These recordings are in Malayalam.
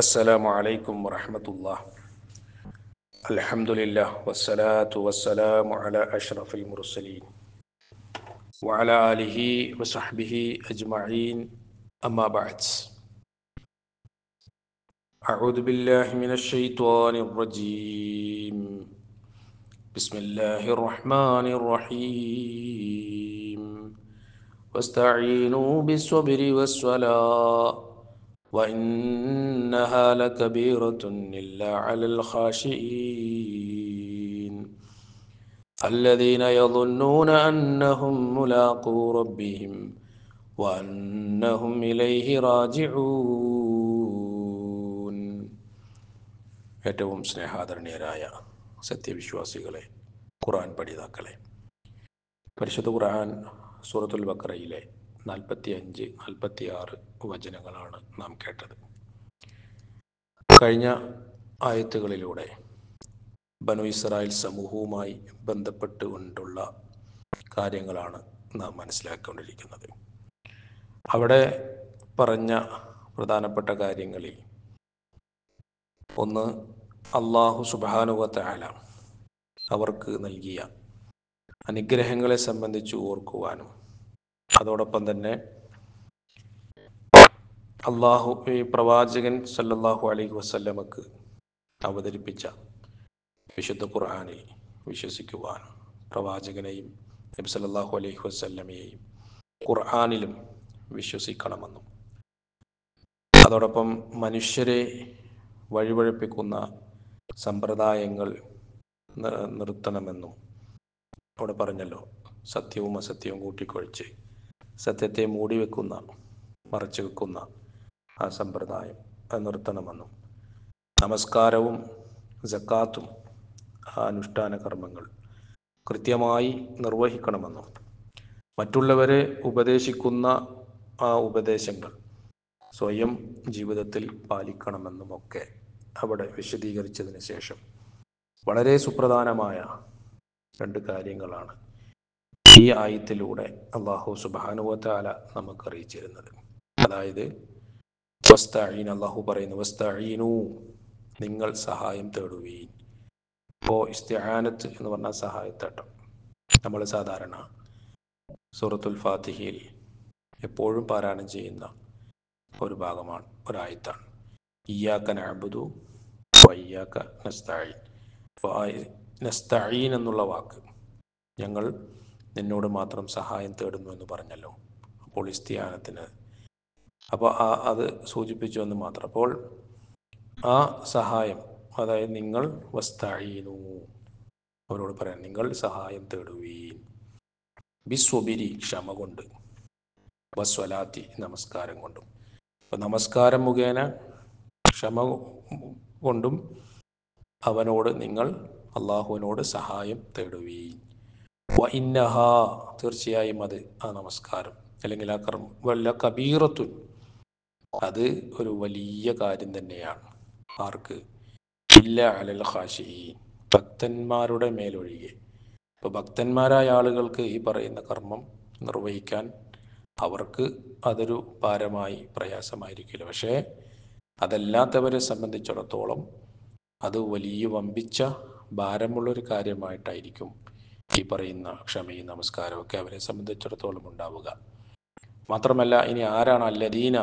السلام عليكم ورحمة الله الحمد لله والصلاة والسلام على أشرف المرسلين وعلى آله وصحبه أجمعين أما بعد أعوذ بالله من الشيطان الرجيم بسم الله الرحمن الرحيم واستعينوا بالصبر والصلاة وإنها لكبيرة إلا على الخاشئين الذين يظنون أنهم ملاقو ربهم وأنهم إليه راجعون ഏറ്റവും സ്നേഹാദരണീയരായ സത്യവിശ്വാസികളെ ഖുർആൻ പഠിതാക്കളെ പരിശുദ്ധ ഖുർആൻ സൂറത്തുൽ ബക്കറയിലെ നാൽപ്പത്തി അഞ്ച് നാൽപ്പത്തി ആറ് വചനങ്ങളാണ് നാം കേട്ടത് കഴിഞ്ഞ ആയത്തുകളിലൂടെ ബനു ഇസ്രായേൽ സമൂഹവുമായി ബന്ധപ്പെട്ടുകൊണ്ടുള്ള കാര്യങ്ങളാണ് നാം മനസ്സിലാക്കിക്കൊണ്ടിരിക്കുന്നത് അവിടെ പറഞ്ഞ പ്രധാനപ്പെട്ട കാര്യങ്ങളിൽ ഒന്ന് അള്ളാഹു സുബാനുവത്തായ അവർക്ക് നൽകിയ അനുഗ്രഹങ്ങളെ സംബന്ധിച്ച് ഓർക്കുവാനും അതോടൊപ്പം തന്നെ അള്ളാഹു ഈ പ്രവാചകൻ സല്ലല്ലാഹു അലൈഹി വസല്ലമക്ക് അവതരിപ്പിച്ച വിശുദ്ധ ഖുർആനിൽ വിശ്വസിക്കുവാനും പ്രവാചകനെയും നബി സല്ലല്ലാഹു അലൈഹി വസല്ലമയെയും ഖുർആനിലും വിശ്വസിക്കണമെന്നും അതോടൊപ്പം മനുഷ്യരെ വഴിപഴപ്പിക്കുന്ന സമ്പ്രദായങ്ങൾ നിർത്തണമെന്നും അവിടെ പറഞ്ഞല്ലോ സത്യവും അസത്യവും കൂട്ടിക്കൊഴിച്ച് സത്യത്തെ മൂടി വെക്കുന്ന മറച്ചു വെക്കുന്ന ആ സമ്പ്രദായം അത് നിർത്തണമെന്നും നമസ്കാരവും ജക്കാത്തും ആ അനുഷ്ഠാന കർമ്മങ്ങൾ കൃത്യമായി നിർവഹിക്കണമെന്നും മറ്റുള്ളവരെ ഉപദേശിക്കുന്ന ആ ഉപദേശങ്ങൾ സ്വയം ജീവിതത്തിൽ പാലിക്കണമെന്നുമൊക്കെ അവിടെ വിശദീകരിച്ചതിന് ശേഷം വളരെ സുപ്രധാനമായ രണ്ട് കാര്യങ്ങളാണ് ഈ ആയത്തിലൂടെ അള്ളാഹു സുബാനുവത്താല നമുക്ക് അറിയിച്ചിരുന്നത് അതായത് വസ്താഴീൻ അള്ളാഹു പറയുന്നു വസ്താഴീനു നിങ്ങൾ സഹായം തേടുവീൻ ഇപ്പോൾ ഇസ്തിഹാനത്ത് എന്ന് പറഞ്ഞാൽ സഹായത്തേട്ടം നമ്മൾ സാധാരണ സൂറത്തുൽ ഫാത്തിഹയിൽ എപ്പോഴും പാരായണം ചെയ്യുന്ന ഒരു ഭാഗമാണ് ഒരായത്താണ് ഇയ്യാക്ക നഅബുദു വയ്യാക്ക നസ്താഴീൻ നസ്തഈൻ എന്നുള്ള വാക്ക് ഞങ്ങൾ നിന്നോട് മാത്രം സഹായം തേടുന്നു എന്ന് പറഞ്ഞല്ലോ അപ്പോൾ ഇസ്തിയാനത്തിന് അപ്പോൾ ആ അത് സൂചിപ്പിച്ചു എന്ന് മാത്രം അപ്പോൾ ആ സഹായം അതായത് നിങ്ങൾ വസ്തഈനു അവരോട് പറയാൻ നിങ്ങൾ സഹായം തേടുവീൻ ബിസ്വബിരി ക്ഷമ കൊണ്ട് വസ്വലാത്തി നമസ്കാരം കൊണ്ടും അപ്പോൾ നമസ്കാരം മുഖേന ക്ഷമ കൊണ്ടും അവനോട് നിങ്ങൾ അള്ളാഹുവിനോട് സഹായം തേടുവീൻ വ ഇന്നഹ തീർച്ചയായും അത് ആ നമസ്കാരം അല്ലെങ്കിൽ ആ കർമ്മ വല്ല കബീറത്തുൻ അത് ഒരു വലിയ കാര്യം തന്നെയാണ് ആർക്ക് ഇല്ല അലൽ ഹാഷി ഭക്തന്മാരുടെ മേലൊഴികെ ഇപ്പൊ ഭക്തന്മാരായ ആളുകൾക്ക് ഈ പറയുന്ന കർമ്മം നിർവഹിക്കാൻ അവർക്ക് അതൊരു ഭാരമായി പ്രയാസമായിരിക്കില്ല പക്ഷേ അതല്ലാത്തവരെ സംബന്ധിച്ചിടത്തോളം അത് വലിയ വമ്പിച്ച ഭാരമുള്ളൊരു കാര്യമായിട്ടായിരിക്കും ഈ പറയുന്ന ക്ഷമയും നമസ്കാരവും ഒക്കെ അവരെ സംബന്ധിച്ചിടത്തോളം ഉണ്ടാവുക മാത്രമല്ല ഇനി ആരാണ് അല്ലദീന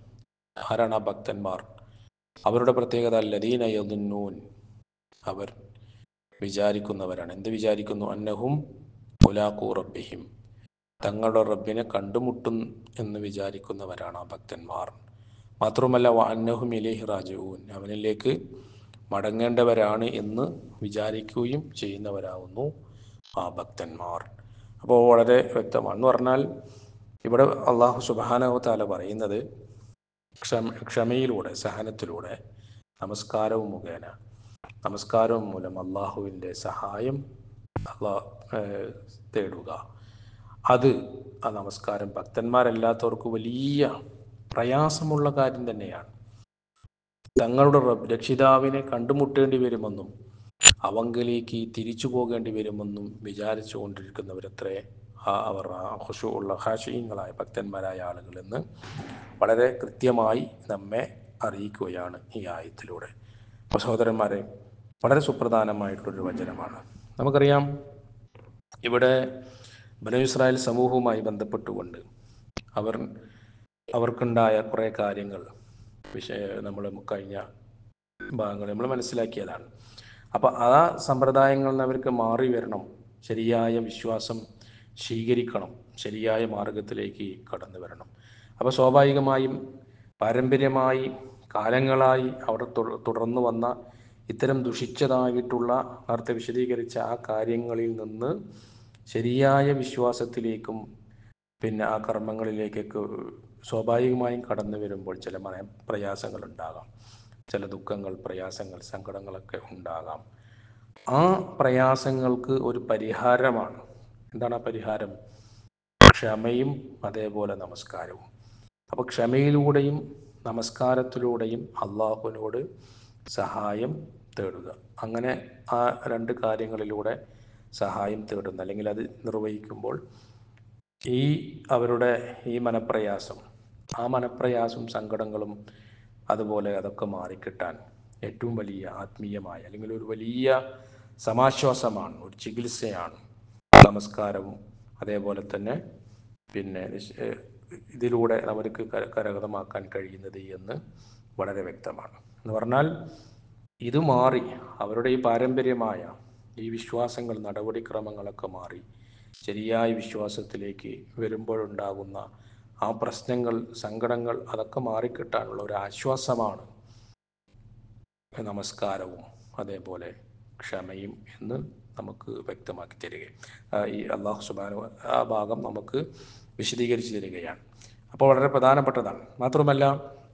ആരാണ് ആ ഭക്തന്മാർ അവരുടെ പ്രത്യേകത അല്ലദീന യദുന്നൂൻ അവർ വിചാരിക്കുന്നവരാണ് എന്ത് വിചാരിക്കുന്നു അന്നഹും മുലാഖു റബ്ബിഹിം തങ്ങളുടെ റബ്ബിനെ കണ്ടുമുട്ടും എന്ന് വിചാരിക്കുന്നവരാണ് ആ ഭക്തന്മാർ മാത്രമല്ല അന്നഹും ഇലേഹി റാജുവൂൻ അവനിലേക്ക് മടങ്ങേണ്ടവരാണ് എന്ന് വിചാരിക്കുകയും ചെയ്യുന്നവരാകുന്നു ആ ഭക്തന്മാർ അപ്പോൾ വളരെ വ്യക്തമാണ് എന്ന് പറഞ്ഞാൽ ഇവിടെ അള്ളാഹു സുബാനഹു താല പറയുന്നത് ക്ഷമ ക്ഷമയിലൂടെ സഹനത്തിലൂടെ നമസ്കാരവും മുഖേന നമസ്കാരവും മൂലം അള്ളാഹുവിൻ്റെ സഹായം അള്ളാ തേടുക അത് ആ നമസ്കാരം ഭക്തന്മാരല്ലാത്തവർക്ക് വലിയ പ്രയാസമുള്ള കാര്യം തന്നെയാണ് തങ്ങളുടെ രക്ഷിതാവിനെ കണ്ടുമുട്ടേണ്ടി വരുമെന്നും അവങ്കിലേക്ക് തിരിച്ചു പോകേണ്ടി വരുമെന്നും വിചാരിച്ചു കൊണ്ടിരിക്കുന്നവരത്രേ ആ അവർ ആ ഹുഷു ഉള്ള ഹാഷിയങ്ങളായ ഭക്തന്മാരായ ആളുകൾ എന്ന് വളരെ കൃത്യമായി നമ്മെ അറിയിക്കുകയാണ് ഈ ആയത്തിലൂടെ അപ്പോൾ സഹോദരന്മാരെ വളരെ സുപ്രധാനമായിട്ടുള്ളൊരു വചനമാണ് നമുക്കറിയാം ഇവിടെ ബനു ഇസ്രായേൽ സമൂഹവുമായി ബന്ധപ്പെട്ടുകൊണ്ട് അവർ അവർക്കുണ്ടായ കുറേ കാര്യങ്ങൾ വിഷയ നമ്മൾ കഴിഞ്ഞ ഭാഗങ്ങൾ നമ്മൾ മനസ്സിലാക്കിയതാണ് അപ്പോൾ ആ സമ്പ്രദായങ്ങളിൽ നിന്ന് അവർക്ക് മാറി വരണം ശരിയായ വിശ്വാസം സ്വീകരിക്കണം ശരിയായ മാർഗത്തിലേക്ക് കടന്നു വരണം അപ്പോൾ സ്വാഭാവികമായും പാരമ്പര്യമായി കാലങ്ങളായി അവിടെ തുട- തുടർന്നു വന്ന ഇത്തരം ദുഷിച്ചതായിട്ടുള്ള നേരത്തെ വിശദീകരിച്ച ആ കാര്യങ്ങളിൽ നിന്ന് ശരിയായ വിശ്വാസത്തിലേക്കും പിന്നെ ആ കർമ്മങ്ങളിലേക്കൊക്കെ സ്വാഭാവികമായും കടന്നു വരുമ്പോൾ ചില മന പ്രയാസങ്ങൾ ഉണ്ടാകാം ചില ദുഃഖങ്ങൾ പ്രയാസങ്ങൾ സങ്കടങ്ങളൊക്കെ ഉണ്ടാകാം ആ പ്രയാസങ്ങൾക്ക് ഒരു പരിഹാരമാണ് എന്താണ് ആ പരിഹാരം ക്ഷമയും അതേപോലെ നമസ്കാരവും അപ്പോൾ ക്ഷമയിലൂടെയും നമസ്കാരത്തിലൂടെയും അള്ളാഹുവിനോട് സഹായം തേടുക അങ്ങനെ ആ രണ്ട് കാര്യങ്ങളിലൂടെ സഹായം തേടുന്ന അല്ലെങ്കിൽ അത് നിർവഹിക്കുമ്പോൾ ഈ അവരുടെ ഈ മനപ്രയാസം ആ മനപ്രയാസം സങ്കടങ്ങളും അതുപോലെ അതൊക്കെ മാറിക്കിട്ടാൻ ഏറ്റവും വലിയ ആത്മീയമായ അല്ലെങ്കിൽ ഒരു വലിയ സമാശ്വാസമാണ് ഒരു ചികിത്സയാണ് നമസ്കാരവും അതേപോലെ തന്നെ പിന്നെ നിശ്- ഏഹ് ഇതിലൂടെ അവർക്ക് കര- കരഗതമാക്കാൻ കഴിയുന്നത് എന്ന് വളരെ വ്യക്തമാണ് എന്ന് പറഞ്ഞാൽ ഇത് മാറി അവരുടെ ഈ പാരമ്പര്യമായ ഈ വിശ്വാസങ്ങൾ നടപടിക്രമങ്ങളൊക്കെ മാറി ശരിയായ വിശ്വാസത്തിലേക്ക് വരുമ്പോഴുണ്ടാകുന്ന ആ പ്രശ്നങ്ങൾ സങ്കടങ്ങൾ അതൊക്കെ മാറിക്കിട്ടാനുള്ള ഒരു ആശ്വാസമാണ് നമസ്കാരവും അതേപോലെ ക്ഷമയും എന്ന് നമുക്ക് വ്യക്തമാക്കി തരിക ആ, ഈ അള്ളാഹു സുബാനു ആ ഭാഗം നമുക്ക് വിശദീകരിച്ചു തരികയാണ് അപ്പോൾ വളരെ പ്രധാനപ്പെട്ടതാണ് മാത്രമല്ല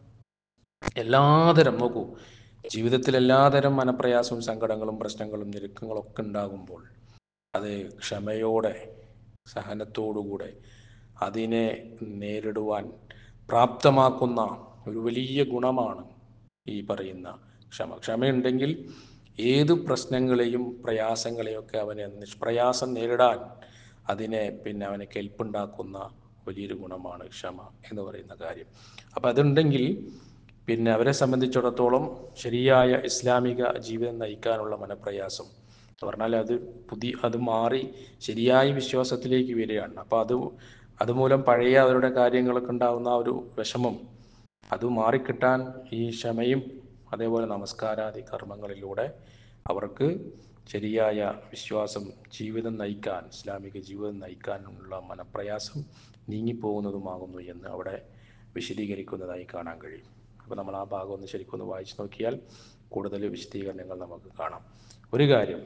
എല്ലാതരം നോക്കൂ ജീവിതത്തിൽ എല്ലാതരം മനപ്രയാസവും സങ്കടങ്ങളും പ്രശ്നങ്ങളും ഞെരുക്കങ്ങളും ഒക്കെ ഉണ്ടാകുമ്പോൾ അത് ക്ഷമയോടെ സഹനത്തോടുകൂടെ അതിനെ നേരിടുവാൻ പ്രാപ്തമാക്കുന്ന ഒരു വലിയ ഗുണമാണ് ഈ പറയുന്ന ക്ഷമ ക്ഷമയുണ്ടെങ്കിൽ ഏത് പ്രശ്നങ്ങളെയും പ്രയാസങ്ങളെയും ഒക്കെ അവനെ നിഷ്പ്രയാസം നേരിടാൻ അതിനെ പിന്നെ അവനെ കെൽപ്പുണ്ടാക്കുന്ന വലിയൊരു ഗുണമാണ് ക്ഷമ എന്ന് പറയുന്ന കാര്യം അപ്പം അതുണ്ടെങ്കിൽ പിന്നെ അവരെ സംബന്ധിച്ചിടത്തോളം ശരിയായ ഇസ്ലാമിക ജീവിതം നയിക്കാനുള്ള മനപ്രയാസം എന്ന് പറഞ്ഞാൽ അത് പുതിയ അത് മാറി ശരിയായ വിശ്വാസത്തിലേക്ക് വരികയാണ് അപ്പോൾ അത് അതുമൂലം പഴയ അവരുടെ കാര്യങ്ങളൊക്കെ ഉണ്ടാകുന്ന ആ ഒരു വിഷമം അത് മാറിക്കിട്ടാൻ ഈ ക്ഷമയും അതേപോലെ നമസ്കാരാദി കർമ്മങ്ങളിലൂടെ അവർക്ക് ശരിയായ വിശ്വാസം ജീവിതം നയിക്കാൻ ഇസ്ലാമിക ജീവിതം നയിക്കാനുള്ള മനപ്രയാസം നീങ്ങിപ്പോകുന്നതുമാകുന്നു എന്ന് അവിടെ വിശദീകരിക്കുന്നതായി കാണാൻ കഴിയും അപ്പോൾ നമ്മൾ ആ ഭാഗം ഒന്ന് ശരിക്കും ഒന്ന് വായിച്ചു നോക്കിയാൽ കൂടുതൽ വിശദീകരണങ്ങൾ നമുക്ക് കാണാം ഒരു കാര്യം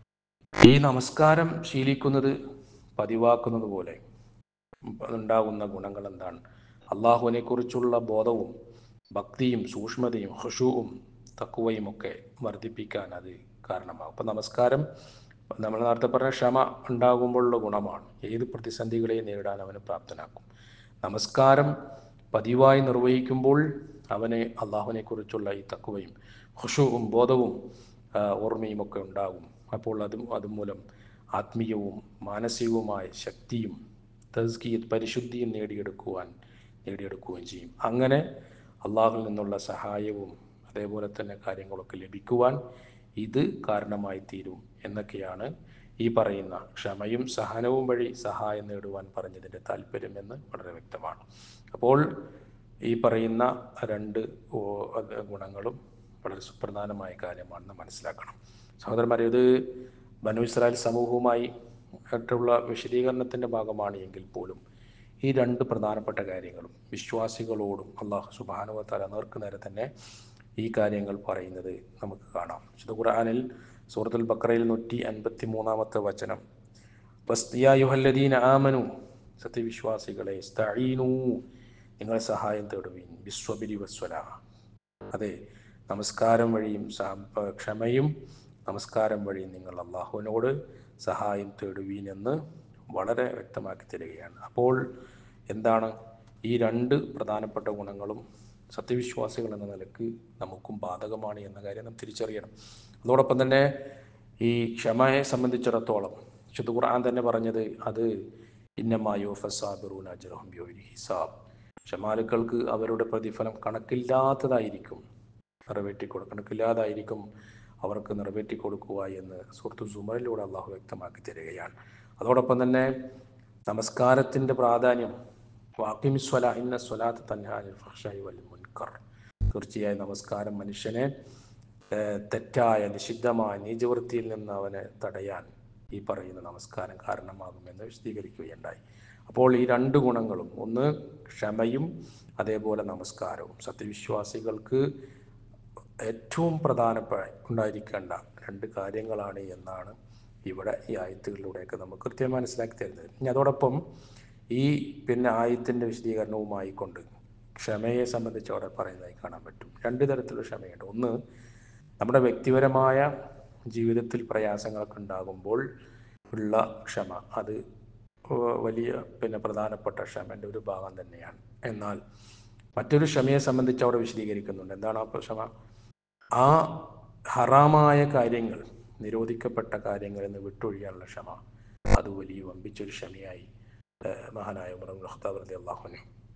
ഈ നമസ്കാരം ശീലിക്കുന്നത് പതിവാക്കുന്നത് പോലെ ഉണ്ടാകുന്ന ഗുണങ്ങൾ എന്താണ് അള്ളാഹുവിനെ കുറിച്ചുള്ള ബോധവും ഭക്തിയും സൂക്ഷ്മതയും ഹുഷുവും തക്കുവയും ഒക്കെ വർദ്ധിപ്പിക്കാൻ അത് കാരണമാകും അപ്പം നമസ്കാരം നമ്മൾ നേരത്തെ പറഞ്ഞ ക്ഷമ ഉണ്ടാകുമ്പോഴുള്ള ഗുണമാണ് ഏത് പ്രതിസന്ധികളെയും നേരിടാൻ അവന് പ്രാപ്തനാക്കും നമസ്കാരം പതിവായി നിർവഹിക്കുമ്പോൾ അവന് അള്ളാഹുവിനെ കുറിച്ചുള്ള ഈ തക്കുവയും ഹുഷുവും ബോധവും ആ, ഓർമ്മയും ഒക്കെ ഉണ്ടാകും അപ്പോൾ അതും അതുമൂലം ആത്മീയവും മാനസികവുമായ ശക്തിയും തസ്കീത് പരിശുദ്ധിയും നേടിയെടുക്കുവാൻ നേടിയെടുക്കുകയും ചെയ്യും അങ്ങനെ അള്ളാഹുവിൽ നിന്നുള്ള സഹായവും അതേപോലെ തന്നെ കാര്യങ്ങളൊക്കെ ലഭിക്കുവാൻ ഇത് കാരണമായി തീരും എന്നൊക്കെയാണ് ഈ പറയുന്ന ക്ഷമയും സഹനവും വഴി സഹായം നേടുവാൻ പറഞ്ഞതിൻ്റെ താല്പര്യമെന്ന് വളരെ വ്യക്തമാണ് അപ്പോൾ ഈ പറയുന്ന രണ്ട് ഓ- അത് ഗുണങ്ങളും വളരെ സുപ്രധാനമായ കാര്യമാണെന്ന് മനസ്സിലാക്കണം സഹോദരന്മാരെ ഇത് ബനു ഇസ്രായേൽ സമൂഹവുമായി ആയിട്ടുള്ള വിശദീകരണത്തിൻ്റെ ഭാഗമാണ് എങ്കിൽ പോലും ഈ രണ്ട് പ്രധാനപ്പെട്ട കാര്യങ്ങളും വിശ്വാസികളോടും അള്ളാഹു സുബാനുവത്താല നേർക്ക് നേരെ തന്നെ ഈ കാര്യങ്ങൾ പറയുന്നത് നമുക്ക് കാണാം വിശുദ്ധ ഖുർആനിൽ സൂറത്തുൽ ബക്രയിൽ നൂറ്റി അൻപത്തി മൂന്നാമത്തെ വചനം വസ്തിയായുഹല്ലദീന ആമനു സത്യവിശ്വാസികളെ സ്തഈനൂ നിങ്ങൾ സഹായം തേടുവീൻ വിശ്വബിരി വസ്വല അതെ നമസ്കാരം വഴിയും സ- ക്ഷമയും നമസ്കാരം വഴിയും നിങ്ങൾ അള്ളാഹുവിനോട് സഹായം തേടുവീൻ എന്ന് വളരെ വ്യക്തമാക്കി തരികയാണ് അപ്പോൾ എന്താണ് ഈ രണ്ട് പ്രധാനപ്പെട്ട ഗുണങ്ങളും സത്യവിശ്വാസികൾ എന്ന നിലക്ക് നമുക്കും ബാധകമാണ് എന്ന കാര്യം നാം തിരിച്ചറിയണം അതോടൊപ്പം തന്നെ ഈ ക്ഷമയെ സംബന്ധിച്ചിടത്തോളം ശുദ്ധ ഖുർആൻ തന്നെ പറഞ്ഞത് അത് ഇന്നമായോ ഫസാബിറൂൻ അജ്റഹും ഹിസാബ് ക്ഷമാലുക്കൾക്ക് അവരുടെ പ്രതിഫലം കണക്കില്ലാത്തതായിരിക്കും നിറവേറ്റി കൊടുക്കുക കണക്കില്ലാതായിരിക്കും അവർക്ക് നിറവേറ്റി കൊടുക്കുക എന്ന് സുഹൃത്തു സുമറിലൂടെ അള്ളാഹു വ്യക്തമാക്കി തരികയാണ് അതോടൊപ്പം തന്നെ നമസ്കാരത്തിൻ്റെ പ്രാധാന്യം വാക്കിം സ്വല ഇന്ന സ്വലാത്ത് തൻഹാനിൽ ഫഹ്ഷായി വൽ മുൻകർ തീർച്ചയായും നമസ്കാരം മനുഷ്യനെ ഏഹ്, തെറ്റായ നിഷിദ്ധമായ നീചവൃത്തിയിൽ നിന്ന് അവനെ തടയാൻ ഈ പറയുന്ന നമസ്കാരം കാരണമാകുമെന്ന് വിശദീകരിക്കുകയുണ്ടായി അപ്പോൾ ഈ രണ്ട് ഗുണങ്ങളും ഒന്ന് ക്ഷമയും അതേപോലെ നമസ്കാരവും സത്യവിശ്വാസികൾക്ക് ഏറ്റവും പ്രധാനപ്പെട്ട ഉണ്ടായിരിക്കേണ്ട രണ്ട് കാര്യങ്ങളാണ് എന്നാണ് ഇവിടെ ഈ ആയത്തുകളിലൂടെയൊക്കെ നമുക്ക് കൃത്യമായി മനസ്സിലാക്കി തരുന്നത് ഇനി അതോടൊപ്പം ഈ പിന്നെ ആയത്തിൻ്റെ വിശദീകരണവുമായി കൊണ്ട് ക്ഷമയെ സംബന്ധിച്ച് അവിടെ പറയുന്നതായി കാണാൻ പറ്റും രണ്ട് തരത്തിലുള്ള ക്ഷമയുണ്ട് ഒന്ന് നമ്മുടെ വ്യക്തിപരമായ ജീവിതത്തിൽ പ്രയാസങ്ങളൊക്കെ ഉണ്ടാകുമ്പോൾ ഉള്ള ക്ഷമ അത് വ- വലിയ പിന്നെ പ്രധാനപ്പെട്ട ക്ഷമൻ്റെ ഒരു ഭാഗം തന്നെയാണ് എന്നാൽ മറ്റൊരു ക്ഷമയെ സംബന്ധിച്ച് അവിടെ വിശദീകരിക്കുന്നുണ്ട് എന്താണ് ആ ക്ഷമ ആ ഹറാമായ കാര്യങ്ങൾ നിരോധിക്കപ്പെട്ട കാര്യങ്ങളിൽ നിന്ന് വിട്ടൊഴിയാനുള്ള ക്ഷമ അത് വലിയ വമ്പിച്ചൊരു ക്ഷമയായി ഏഹ്, മഹാനായ ഉമർ ഇബ്നുൽ ഖത്താബ് റളിയല്ലാഹു അള്ളാഹുവിനെ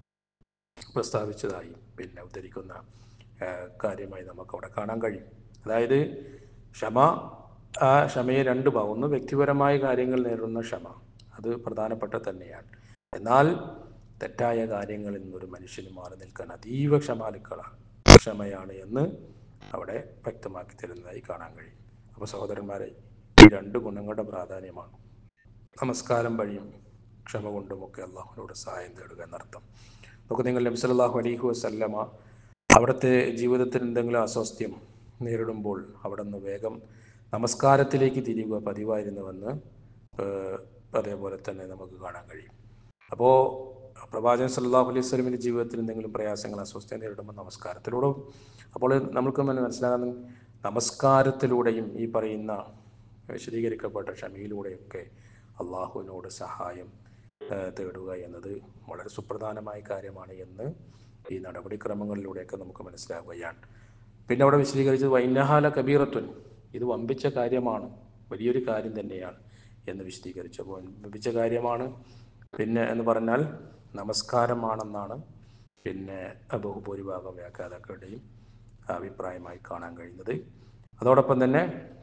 പ്രസ്താവിച്ചതായി പിന്നെ ഉദ്ധരിക്കുന്ന ഏഹ്, കാര്യമായി നമുക്ക് അവിടെ കാണാൻ കഴിയും അതായത് ക്ഷമ ആ ക്ഷമയെ രണ്ട് ഭാഗം ഒന്ന് വ്യക്തിപരമായ കാര്യങ്ങൾ നേരിടുന്ന ക്ഷമ അത് പ്രധാനപ്പെട്ട തന്നെയാണ് എന്നാൽ തെറ്റായ കാര്യങ്ങളിൽ നിന്നൊരു മനുഷ്യന് മാറി നിൽക്കാൻ അതീവ ക്ഷമാലുക്കള ക്ഷമയാണ് എന്ന് അവിടെ വ്യക്തമാക്കി തരുന്നതായി കാണാൻ കഴിയും അപ്പോൾ സഹോദരന്മാരെ ഈ രണ്ട് ഗുണങ്ങളുടെ പ്രാധാന്യമാണ് നമസ്കാരം വഴിയും ക്ഷമ കൊണ്ടുമൊക്കെ അള്ളാഹുവിനോട് സഹായം തേടുക എന്നർത്ഥം നമുക്ക് നിങ്ങൾ നബി സല്ലല്ലാഹു അലൈഹി വസല്ലമ അവിടുത്തെ ജീവിതത്തിൽ എന്തെങ്കിലും അസ്വസ്ഥ്യം നേരിടുമ്പോൾ അവിടെ നിന്ന് വേഗം നമസ്കാരത്തിലേക്ക് തിരിയുക പതിവായിരുന്നുവെന്ന് ഏഹ്, അതേപോലെ തന്നെ നമുക്ക് കാണാൻ കഴിയും അപ്പോൾ പ്രവാചകൻ സല്ലല്ലാഹു അലൈഹി വസല്ലമിൻ്റെ ജീവിതത്തിൽ എന്തെങ്കിലും പ്രയാസങ്ങൾ അസ്വസ്ഥത നേരിടുമ്പോൾ നമസ്കാരത്തിലൂടെ അപ്പോൾ നമുക്ക് മനസ്സിലാകുന്ന നമസ്കാരത്തിലൂടെയും ഈ പറയുന്ന വിശദീകരിക്കപ്പെട്ട ക്ഷമയിലൂടെയൊക്കെ അള്ളാഹുവിനോട് സഹായം ഏഹ്, തേടുക എന്നത് വളരെ സുപ്രധാനമായ കാര്യമാണ് എന്ന് ഈ നടപടിക്രമങ്ങളിലൂടെയൊക്കെ നമുക്ക് മനസ്സിലാവുകയാണ് പിന്നെ അവിടെ വിശദീകരിച്ചത് വൈനഹാല കബീറത്തുൻ ഇത് വമ്പിച്ച കാര്യമാണ് വലിയൊരു കാര്യം തന്നെയാണ് എന്ന് വിശദീകരിച്ചു അപ്പോൾ വമ്പിച്ച കാര്യമാണ് പിന്നെ എന്ന് പറഞ്ഞാൽ നമസ്കാരമാണെന്നാണ് പിന്നെ ബഹുഭൂരിഭാഗം വ്യാഖ്യാതാക്കളുടെയും അഭിപ്രായമായി കാണാൻ കഴിയുന്നത് അതോടൊപ്പം തന്നെ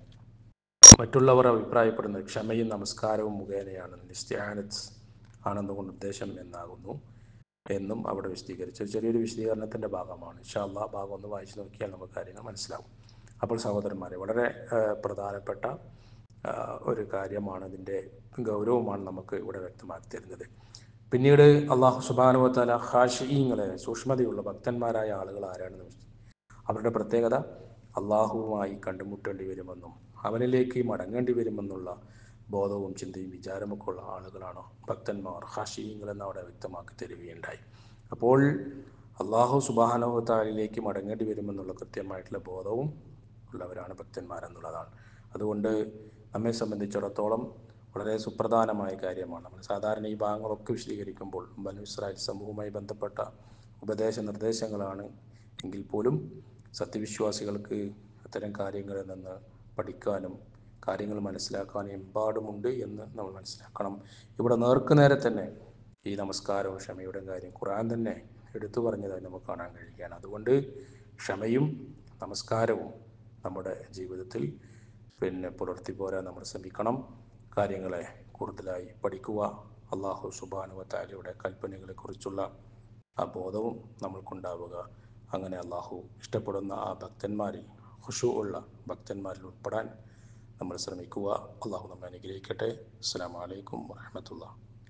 മറ്റുള്ളവർ അഭിപ്രായപ്പെടുന്നത് ക്ഷമയും നമസ്കാരവും മുഖേനയാണ് നിസ്ത്യാനത്ത് ആണെന്നുകൊണ്ട് ഉദ്ദേശം എന്നാകുന്നു എന്നും അവിടെ വിശദീകരിച്ചു ചെറിയൊരു വിശദീകരണത്തിൻ്റെ ഭാഗമാണ് ഇൻഷാല്ല ആ ഭാഗം ഒന്ന് വായിച്ചു നോക്കിയാൽ നമുക്ക് കാര്യങ്ങൾ മനസ്സിലാവും അപ്പോൾ സഹോദരന്മാരെ വളരെ ആ, പ്രധാനപ്പെട്ട ആ, ഒരു കാര്യമാണ് ഇതിൻ്റെ ഗൗരവമാണ് നമുക്ക് ഇവിടെ വ്യക്തമാക്കി തരുന്നത് പിന്നീട് അള്ളാഹു സുബാനുവത്താല ഹാഷിങ്ങളെ സൂക്ഷ്മതയുള്ള ഭക്തന്മാരായ ആളുകൾ ആരാണെന്ന് വിശദീകരിച്ചു അവരുടെ പ്രത്യേകത അള്ളാഹുവുമായി കണ്ടുമുട്ടേണ്ടി വരുമെന്നും അവനിലേക്ക് മടങ്ങേണ്ടി വരുമെന്നുള്ള ബോധവും ചിന്തയും വിചാരമൊക്കെ ഉള്ള ആളുകളാണ് ഭക്തന്മാർ ഹാഷിയങ്ങൾ എന്ന് അവിടെ വ്യക്തമാക്കി തരികയുണ്ടായി അപ്പോൾ അള്ളാഹു സുബാനുവത്താലിലേക്ക് മടങ്ങേണ്ടി വരുമെന്നുള്ള കൃത്യമായിട്ടുള്ള ബോധവും ഉള്ളവരാണ് ഭക്തന്മാരെന്നുള്ളതാണ് അതുകൊണ്ട് നമ്മെ സംബന്ധിച്ചിടത്തോളം വളരെ സുപ്രധാനമായ കാര്യമാണ് നമ്മൾ സാധാരണ ഈ ഭാഗങ്ങളൊക്കെ വിശദീകരിക്കുമ്പോൾ ബനു ഇസ്രായേൽ സമൂഹവുമായി ബന്ധപ്പെട്ട ഉപദേശ നിർദ്ദേശങ്ങളാണ് എങ്കിൽ പോലും സത്യവിശ്വാസികൾക്ക് അത്തരം കാര്യങ്ങളിൽ നിന്ന് പഠിക്കാനും കാര്യങ്ങൾ മനസ്സിലാക്കാനും എമ്പാടുമുണ്ട് എന്ന് നമ്മൾ മനസ്സിലാക്കണം ഇവിടെ നേർക്ക് നേരെ തന്നെ ഈ നമസ്കാരവും ക്ഷമയുടെയും കാര്യം ഖുർആൻ തന്നെ എടുത്തു പറഞ്ഞതായി നമുക്ക് കാണാൻ കഴിയുകയാണ് അതുകൊണ്ട് ക്ഷമയും നമസ്കാരവും നമ്മുടെ ജീവിതത്തിൽ പിന്നെ പുലർത്തി പോരാൻ നമ്മൾ ശ്രമിക്കണം കാര്യങ്ങളെ കൂടുതലായി പഠിക്കുക അള്ളാഹു സുബാനുവത്താലയുടെ കൽപ്പനകളെക്കുറിച്ചുള്ള ആ ബോധവും നമ്മൾക്കുണ്ടാവുക അങ്ങനെ അള്ളാഹു ഇഷ്ടപ്പെടുന്ന ആ ഭക്തന്മാരിൽ ഖുഷു ഉള്ള ഭക്തന്മാരിൽ ഉൾപ്പെടാൻ നമ്മൾ ശ്രമിക്കുക അള്ളാഹു നമ്മെ അനുഗ്രഹിക്കട്ടെ അസ്സാം വലൈക്കും വാഹമത്തുള്ള